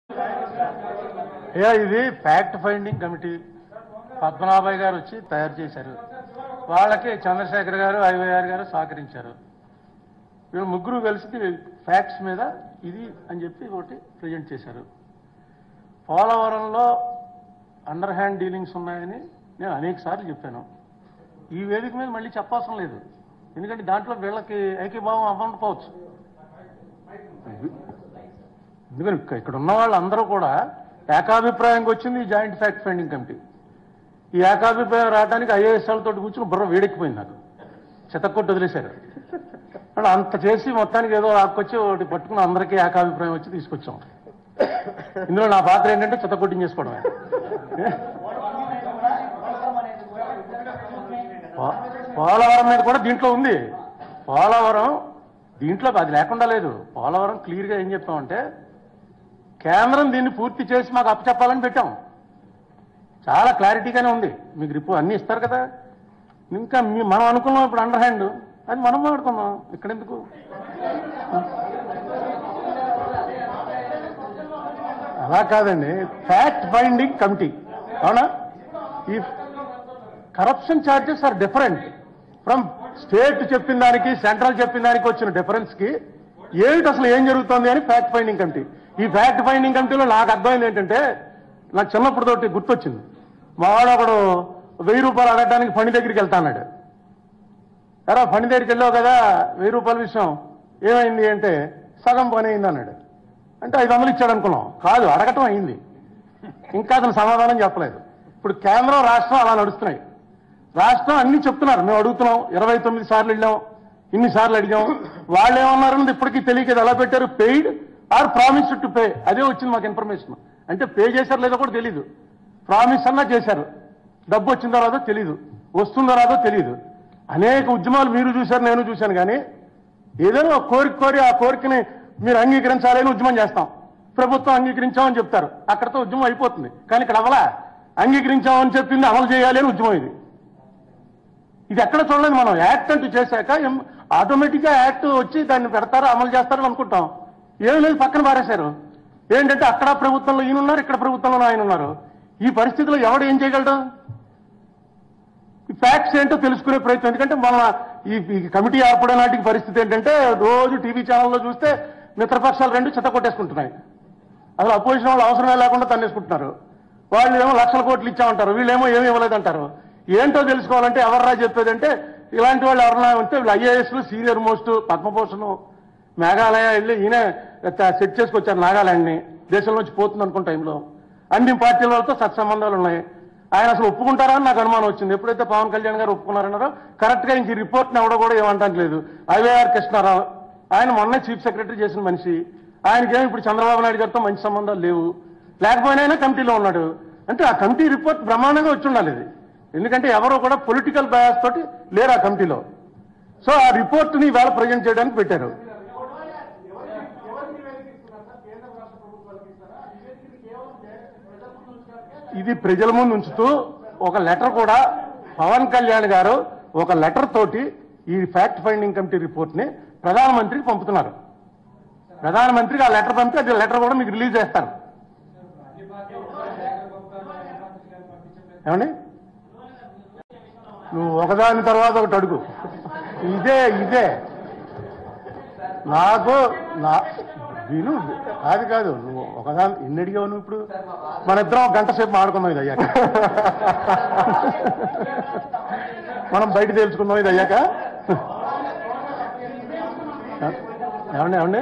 అయ్యా ఇది fact finding committee Padmanabhaiah గారు వచ్చి తయారు చేశారు వాళ్ళకి చంద్రశేఖర్ గారు ఐవైఆర్ గారు సహకరించారు వీళ్ళు ముగ్గురు కలిసి ఫ్యాక్ట్స్ మీద ఇది అని చెప్పి ఒకటి ప్రజెంట్ చేశారు పోలవరంలో అండర్ హ్యాండ్ డీలింగ్స్ ఉన్నాయని నేను అనేక సార్లు చెప్పాను ఈ వేదిక మీద మళ్ళీ చెప్పవసరం లేదు ఎందుకంటే దాంట్లో వీళ్ళకి ఐక్యభావం అవ్వకపోవచ్చు ఎందుకని ఇక్క- ఇక్కడ ఉన్న వాళ్ళందరూ కూడా ఏకాభిప్రాయంగా వచ్చింది ఈ జాయింట్ ఫ్యాక్ట్ ఫైండింగ్ కమిటీ ఈ ఏకాభిప్రాయం రావడానికి ఐఏఎస్ వాళ్ళతో కూర్చుని బుర్ర వేడెక్కిపోయింది నాకు చెత్తకొట్టు వదిలేశారు అంటే అంత చేసి మొత్తానికి ఏదో ఆకొచ్చి ఒకటి పట్టుకుని అందరికీ ఏకాభిప్రాయం వచ్చి తీసుకొచ్చాం ఇందులో నా పాత్ర ఏంటంటే చెత్త కొట్టించేసుకోవడమే పో- పోలవరం మీద కూడా దీంట్లో ఉంది పోలవరం దీంట్లో అది లేకుండా లేదు పోలవరం క్లియర్గా ఏం చెప్పామంటే కేంద్రం దీన్ని పూర్తి చేసి మాకు అప్పచెప్పాలని పెట్టాం చాలా క్లారిటీగానే ఉంది మీకు రిపో అన్ని ఇస్తారు కదా ఇంకా మీ- మనం అనుకున్నాం ఇప్పుడు అండర్ హ్యాండ్ అది మనం మాడుకున్నాం ఇక్కడెందుకు అలా కాదండి ఫ్యాక్ట్ ఫైండింగ్ కమిటీ అవునా ఈ corruption charges are different from state చెప్పిన దానికి సెంట్రల్ చెప్పిన దానికి వచ్చిన డిఫరెన్స్ కి ఏమిటి అసలు ఏం జరుగుతుంది అని ఫ్యాక్ట్ ఫైండింగ్ కమిటీ ఈ ఫ్యాక్ట్ ఫైండింగ్ కమిటీలో నాకు అర్థమైంది ఏంటంటే నాకు చిన్నప్పుడు తోటి గుర్తొచ్చింది మా వాడు ఒకడు వెయ్యి రూపాయలు అడగడానికి ఫణి దగ్గరికి వెళ్తా అన్నాడు ఎరా ఫణి దగ్గరికి వెళ్ళావు కదా వెయ్యి రూపాయల విషయం ఏమైంది అంటే సగం పని అయింది అన్నాడు అంటే ఐదు వందలు ఇచ్చాడు అనుకున్నాం కాదు అడగటం అయింది ఇంకా అతను సమాధానం చెప్పలేదు ఇప్పుడు కేంద్రం రాష్ట్రం అలా నడుస్తున్నాయి రాష్ట్రం అన్ని చెప్తున్నారు మేము అడుగుతున్నాం ఇరవై తొమ్మిది సార్లు వెళ్ళాం ఇన్ని సార్లు అడిగాం వాళ్ళు ఏమన్నారు అన్నది ఇప్పటికీ తెలియక ఇది ఎలా పెట్టారు paid or promise to pay అదే వచ్చింది మాకు ఇన్ఫర్మేషన్ అంటే పే చేశారు లేదో కూడా తెలియదు ప్రామిస్ అన్నా చేశారు డబ్బు వచ్చిందో రాదో తెలియదు వస్తుందో రాదో తెలియదు అనేక ఉద్యమాలు మీరు చూశారు నేను చూశాను కానీ ఏదైనా ఒక కోరిక కోరి ఆ కోరికని మీరు అంగీకరించాలని ఉద్యమం చేస్తాం ప్రభుత్వం అంగీకరించామని చెప్తారు అక్కడతో ఉద్యమం అయిపోతుంది కానీ ఇక్కడ అవలా అంగీకరించామని చెప్పింది అమలు చేయాలి అని ఉద్యమం ఇది ఇది ఎక్కడ చూడలేదు మనం యాక్ట్ అంటూ చేశాక ఆటోమేటిక్ గా యాక్ట్ వచ్చి దాన్ని పెడతారు అమలు చేస్తారని అనుకుంటాం ఏం లేదు పక్కన పారేశారు ఏంటంటే అక్కడ ప్రభుత్వంలో ఈయన ఉన్నారు ఇక్కడ ప్రభుత్వంలో ఆయన ఉన్నారు ఈ పరిస్థితిలో ఎవడు ఏం చేయగలడు ఈ ఫ్యాక్ట్స్ ఏంటో తెలుసుకునే ప్రయత్నం ఎందుకంటే మన ఈ ఈ కమిటీ ఏర్పడే నాటికి పరిస్థితి ఏంటంటే రోజు టీవీ ఛానల్లో చూస్తే మిత్రపక్షాలు రెండు చెత్త కొట్టేసుకుంటున్నాయి అసలు అపోజిషన్ వాళ్ళు అవసరమే లేకుండా తన్నేసుకుంటున్నారు వాళ్ళు ఏమో లక్షల కోట్లు ఇచ్చామంటారు వీళ్ళేమో ఏమీ ఇవ్వలేదంటారు ఏంటో తెలుసుకోవాలంటే ఎవర్రా చెప్పేదంటే ఇలాంటి వాళ్ళు ఎవరన్నా ఉంటే వీళ్ళు ఐఏఎస్లు సీనియర్ మోస్ట్ పద్మభూషణ్ మేఘాలయ వెళ్ళి ఈయన సెట్ చేసుకొచ్చారు నాగాలాండ్ని దేశంలోంచి పోతుంది అనుకున్న టైంలో అన్ని పార్టీల వాళ్ళతో సత్సంబంధాలు ఉన్నాయి ఆయన అసలు ఒప్పుకుంటారా అని నాకు అనుమానం వచ్చింది ఎప్పుడైతే పవన్ కళ్యాణ్ గారు ఒప్పుకున్నారన్నారో కరెక్ట్ గా ఇంక ఈ రిపోర్ట్ని ఎవడో కూడా ఏమంటానికి లేదు ఐవైఆర్ కృష్ణారావు ఆయన మొన్న చీఫ్ సెక్రటరీ చేసిన మనిషి ఆయనకేమో ఇప్పుడు చంద్రబాబు నాయుడు గారితో మంచి సంబంధాలు లేవు లేకపోయినా ఆయన కమిటీలో ఉన్నాడు అంటే ఆ కమిటీ రిపోర్ట్ బ్రహ్మాండంగా వచ్చి ఉండాలి ఇది ఎందుకంటే ఎవరో కూడా పొలిటికల్ బయాస్ తోటి లేరు ఆ కమిటీలో సో ఆ రిపోర్ట్ని ఇవాళ ప్రజెంట్ చేయడానికి పెట్టారు ఇది ప్రజల ముందు ఉంచుతూ ఒక లెటర్ కూడా పవన్ కళ్యాణ్ గారు ఒక లెటర్ తోటి ఈ ఫ్యాక్ట్ ఫైండింగ్ కమిటీ రిపోర్ట్ ని ప్రధానమంత్రికి పంపుతున్నారు ప్రధానమంత్రికి ఆ లెటర్ పంపి అది లెటర్ కూడా మీకు రిలీజ్ చేస్తారు ఏమండి నువ్వు ఒకదాని తర్వాత ఒకటి అడుగు ఇదే ఇదే నాకు నా విను కాదు కాదు నువ్వు ఒకదాని ఎన్ని అడిగావు నువ్వు ఇప్పుడు మన ఇద్దరం ఒక గంట సేపు మాడుకుందాం ఇది అయ్యాక మనం బయట తేల్చుకుందాం ఇది అయ్యాక ఏమండి ఏమండి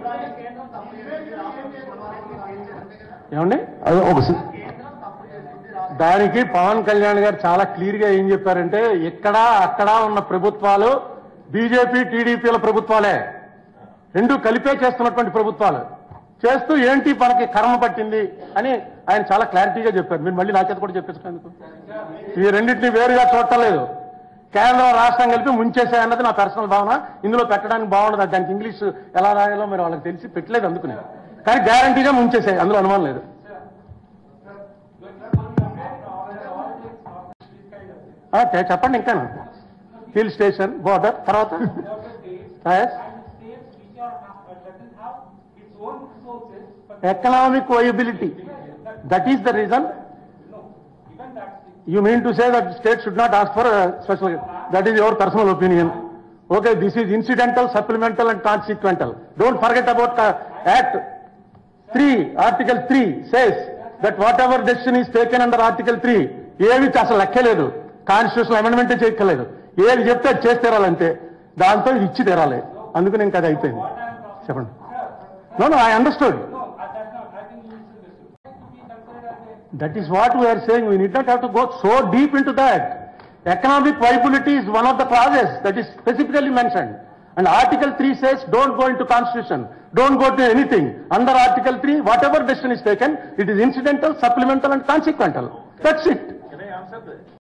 ఏమండి అది ఒక సి- దానికి పవన్ కళ్యాణ్ గారు చాలా క్లియర్ గా ఏం చెప్పారంటే ఇక్కడ అక్కడ ఉన్న ప్రభుత్వాలు బీజేపీ టీడీపీల ప్రభుత్వాలే రెండు కలిపే చేస్తున్నటువంటి ప్రభుత్వాలు చేస్తూ ఏంటి మనకి కర్మ పట్టింది అని ఆయన చాలా క్లారిటీగా చెప్పారు మీరు మళ్ళీ నా చేత కూడా చెప్పేసుకునేందుకు ఈ రెండింటిని వేరుగా చూడటలేదు కేంద్రం రాష్ట్రం కలిపి ముంచేసే అన్నది నా పర్సనల్ భావన ఇందులో పెట్టడానికి బాగుండదు దానికి ఇంగ్లీష్ ఎలా రాయాలో మీరు వాళ్ళకి తెలిసి పెట్టలేదు అందుకునే కానీ గ్యారంటీగా ముంచేసాయి అందులో అనుమానం లేదు ఆ, చె- చెప్పండి ఇంకా హిల్ స్టేషన్ బోర్డర్ తర్వాత Yes. states which are, uh, doesn't have its own resources, but economic viability. That is the reason. You mean to say that state should not ask for a special, that is your personal opinion. Okay, this is incidental, supplemental and consequential. Don't forget about uh, Act 3, Article 3 says that whatever decision is taken under Article 3, ఏవి అసలు లెక్కలేదు constitution amendment చేయక్కలేదు ఏది చెప్తే అది చేసి తీరాలంతే దాంతో ఇది ఇచ్చి తీరాలి అందుకు ఇంకా అది అయిపోయింది చెప్పండి no no I understood That is what we are saying. We need not have to go so deep into that. Economic viability is one of the clauses that is specifically mentioned. And Article 3 says, don't go into constitution, don't go to anything. Under Article 3, whatever decision is taken, it is incidental, supplemental and consequential. That's it.